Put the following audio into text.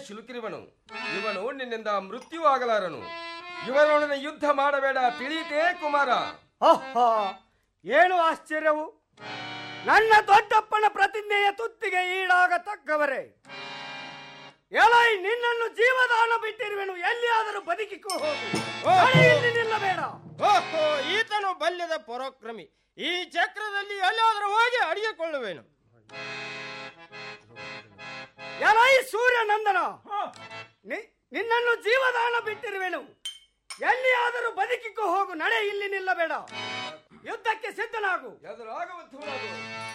ಶಿಲುಕಿರುವನು ಇವನು ನಿನ್ನಿಂದ ಮೃತ್ಯುವಾಗಲಾರನು ಇವನೊಡನೆ ಯುದ್ಧ ಮಾಡಬೇಡ ತಿಳಿಯಿತೇ ಕುಮಾರ ಆಹಾ ಏನು ಆಶ್ಚರ್ಯವು ನನ್ನ ದೊಡ್ಡಪ್ಪನ ಪ್ರತಿಜ್ಞೆಯ ತುತ್ತಿಗೆ ಈಡಾಗತಕ್ಕವರೇ ಎಲೈ ನಿನ್ನನ್ನು ಜೀವದಾನ ಬಿಟ್ಟಿರುವೆನು ಎಲ್ಲಿಯಾದರೂ ಬದುಕಿಕೋ ಹೋಗು ಮಳೆಯಲ್ಲಿ ನಿಲ್ಲಬೇಡ ಓಹೋ ಈತನು ಬಲ್ಯದ ಪರಾಕ್ರಮಿ ಈ ಚಕ್ರದಲ್ಲಿ ಎಲ್ಲಾದರೂ ಹೋಗಿ ಅಡಿಗೆಕೊಳ್ಳುವೇನು ಎಲೈ ಸೂರ್ಯನಂದನ ನಿ- ನಿನ್ನನ್ನು ಜೀವದಾನ ಬಿಟ್ಟಿರುವೆನು ಎಲ್ಲಿಯಾದರೂ ಬದುಕಿಕೋ ಹೋಗು ನಡೆ ಇಲ್ಲಿ ನಿಲ್ಲಬೇಡ ಯುದ್ಧಕ್ಕೆ ಸಿದ್ಧನಾಗು ಎದುರಾಗುವಂಥವನಾಗು